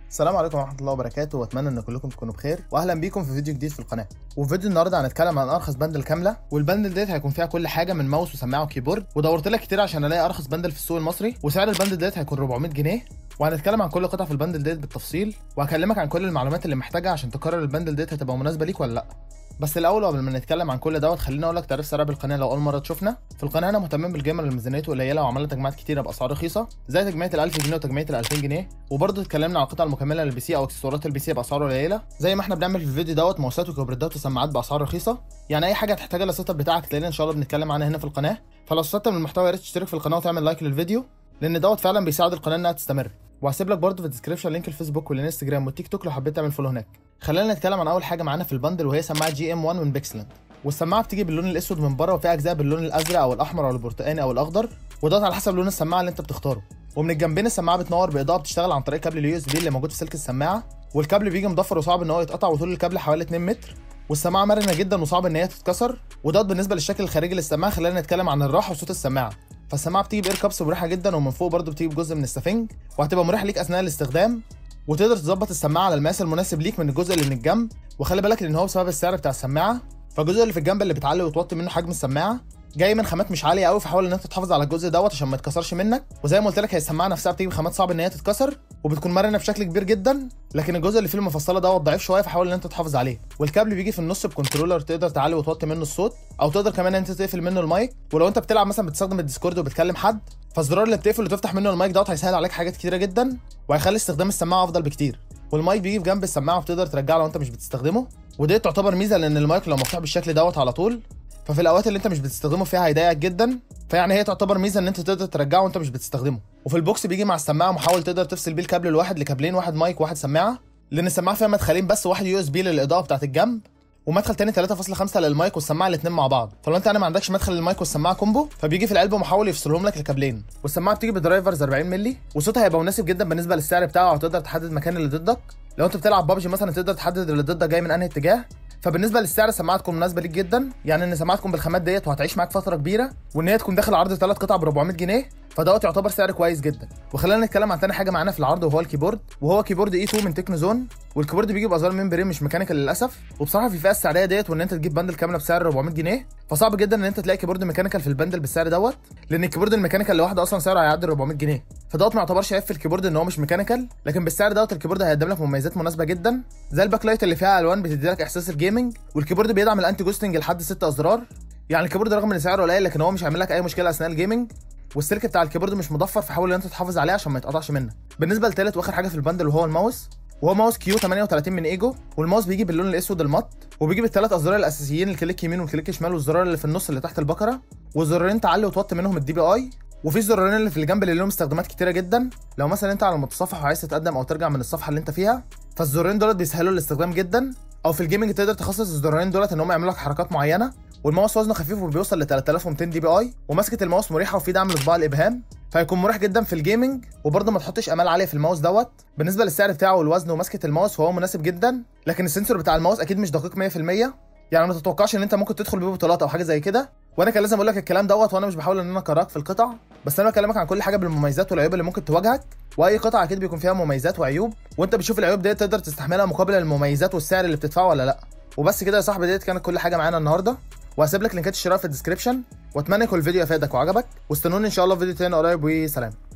السلام عليكم ورحمه الله وبركاته واتمنى ان كلكم تكونوا بخير واهلا بيكم في فيديو جديد في القناه وفي فيديو النهارده هنتكلم عن ارخص بندل كامله والبندل ديت هيكون فيها كل حاجه من ماوس وسماعه وكيبورد ودورت لك كتير عشان الاقي ارخص بندل في السوق المصري وسعر البندل ديت هيكون 400 جنيه وهنتكلم عن كل قطعه في البندل ديت بالتفصيل وهكلمك عن كل المعلومات اللي محتاجها عشان تقرر البندل ديت هتبقى مناسبه ليك ولا لا بس الاول قبل ما نتكلم عن كل دوت خليني اقول لك تعريف سريع بالقناه لو اول مره تشوفنا في القناه انا مهتم بالجيمر اللي ميزانيته قليله وعملنا تجميعات كتيره باسعار رخيصه زي تجميعه ال 1000 جنيه وتجميعه ال 2000 جنيه وبرضه اتكلمنا عن القطع المكمله للبي سي او اكسسوارات البي سي باسعار قليله زي ما احنا بنعمل في الفيديو دوت ماوسات وكيبوردات وسماعات باسعار رخيصه يعني اي حاجه هتحتاجها للسيت اب بتاعك تلاقينا ان شاء الله بنتكلم عنها هنا في القناه فلو استفدت من المحتوى يا ريت تشترك في القناه وتعمل لايك للفيديو لان دوت فعلا بيساعد القناه انها تستمر وهسيب لك برضه في الديسكربشن لينك الفيسبوك والانستجرام والتيك توك لو حبيت تعمل فولو هناك خلينا نتكلم عن اول حاجه معانا في البندل وهي سماعه جي ام 1 من بيكسلنت والسماعه بتيجي باللون الاسود من بره وفيها اجزاء باللون الازرق او الاحمر او البرتقاني او الاخضر وده على حسب لون السماعه اللي انت بتختاره ومن الجنبين السماعه بتنور باضاءه بتشتغل عن طريق كابل اليو اس بي اللي موجود في سلك السماعه والكابل بيجي مضفر وصعب ان هو يتقطع وطول الكابل حوالي 2 متر والسماعه مرنه جدا وصعب ان هي تتكسر وده بالنسبه للشكل الخارجي للسماعه خلينا نتكلم عن الراحه وصوت السماعه فالسماعه بتيجي باير كابس مريحه جدا ومن فوق برده بتيجي بجزء من السفنج وهتبقى مريحه ليك اثناء الاستخدام وتقدر تظبط السماعه على المقاس المناسب ليك من الجزء اللي من الجنب وخلي بالك ان هو بسبب السعر بتاع السماعه فالجزء اللي في الجنب اللي بتعلي وتوطي منه حجم السماعه جاي من خامات مش عاليه قوي فحاول ان انت تحافظ على الجزء دوت عشان ما يتكسرش منك وزي ما قلت لك هي السماعه نفسها بتيجي بخامات صعب ان هي تتكسر وبتكون مرنه بشكل كبير جدا لكن الجزء اللي فيه المفصله دوت ضعيف شويه فحاول ان انت تحافظ عليه والكابل بيجي في النص بكنترولر تقدر تعلي وتوطي منه الصوت او تقدر كمان ان انت تقفل منه المايك ولو انت بتلعب مثلا بتستخدم الديسكورد وبتكلم حد فالزرار اللي بتقفل وتفتح منه المايك دوت هيسهل عليك حاجات كتيره جدا وهيخلي استخدام السماعه افضل بكتير والمايك بيجي في جنب السماعه وبتقدر ترجعه لو انت مش بتستخدمه ودي تعتبر ميزه لان المايك لو مفتوح بالشكل دوت على طول ففي الاوقات اللي انت مش بتستخدمه فيها هيضايقك جدا فيعني هي تعتبر ميزه ان انت تقدر ترجعه وانت مش بتستخدمه وفي البوكس بيجي مع السماعه محاول تقدر تفصل بيه الكابل الواحد لكابلين واحد مايك وواحد سماعه لان السماعه فيها مدخلين بس واحد يو اس بي للاضاءه بتاعت الجنب ومدخل تاني 3.5 للمايك والسماعه الاثنين مع بعض فلو انت انا ما عندكش مدخل للمايك والسماعه كومبو فبيجي في العلبه محاول يفصلهم لك الكابلين والسماعه بتيجي بدرايفرز 40 مللي وصوتها هيبقى مناسب جدا بالنسبه للسعر بتاعه وتقدر تحدد المكان اللي ضدك لو انت بتلعب بابجي مثلا تقدر تحدد اللي ضدك جاي من انهي اتجاه فبالنسبه للسعر السماعه تكون مناسبه ليك جدا يعني ان سماعه تكون بالخامات ديت وهتعيش معاك فتره كبيره وان هي تكون داخل عرض ثلاث قطع ب 400 جنيه فدوت يعتبر سعر كويس جدا وخلينا نتكلم عن تاني حاجه معانا في العرض وهو الكيبورد وهو كيبورد اي 2 من تكنو زون والكيبورد بيجي بازار ممبرين مش ميكانيكال للاسف وبصراحه في الفئه السعريه ديت وان انت تجيب بندل كامله بسعر 400 جنيه فصعب جدا ان انت تلاقي كيبورد ميكانيكال في البندل بالسعر دوت لان الكيبورد الميكانيكال لوحده اصلا سعره هيعدي 400 جنيه فدوت ما يعتبرش عيب في الكيبورد ان هو مش ميكانيكال لكن بالسعر دوت الكيبورد هيقدم لك مميزات مناسبه جدا زي الباك لايت اللي فيها الوان بتدي لك احساس الجيمنج والكيبورد بيدعم الانتي جوستنج لحد 6 ازرار يعني الكيبورد رغم ان سعره قليل لكن هو مش هيعمل لك اي مشكله اثناء الجيمنج والسلك بتاع الكيبورد مش مضفر فحاول ان انت تحافظ عليه عشان ما يتقطعش منك بالنسبه لتالت واخر حاجه في البندل وهو الماوس وهو ماوس كيو 38 من ايجو والماوس بيجي باللون الاسود المط وبيجي بالثلاث ازرار الاساسيين الكليك يمين والكليك شمال والزرار اللي في النص اللي تحت البكره وزرارين تعلي وتوطي منهم الدي بي اي وفي الزرارين اللي في الجنب اللي لهم استخدامات كتيره جدا لو مثلا انت على المتصفح وعايز تتقدم او ترجع من الصفحه اللي انت فيها فالزرارين دولت بيسهلوا الاستخدام جدا او في الجيمنج تقدر تخصص الزرارين دولت ان هم يعملوا لك حركات معينه والماوس وزنه خفيف وبيوصل ل 3200 دي بي اي ومسكه الماوس مريحه وفي دعم لصباع الابهام فهيكون مريح جدا في الجيمنج وبرضه ما تحطش امال عاليه في الماوس دوت بالنسبه للسعر بتاعه والوزن ومسكه الماوس فهو مناسب جدا لكن السنسور بتاع الماوس اكيد مش دقيق 100% يعني ما تتوقعش ان انت ممكن تدخل بيه بطولات او حاجه زي كده وانا كان لازم اقول لك الكلام دوت وانا مش بحاول ان انا اكرهك في القطع بس انا بكلمك عن كل حاجه بالمميزات والعيوب اللي ممكن تواجهك واي قطعه اكيد بيكون فيها مميزات وعيوب وانت بتشوف العيوب ديت تقدر تستحملها مقابل المميزات والسعر اللي بتدفعه ولا لا وبس كده يا صاحبي ديت كانت كل حاجه معانا النهارده وهسيب لك لينكات الشراء في الديسكربشن واتمنى يكون الفيديو افادك وعجبك واستنوني ان شاء الله في فيديو تاني قريب وسلام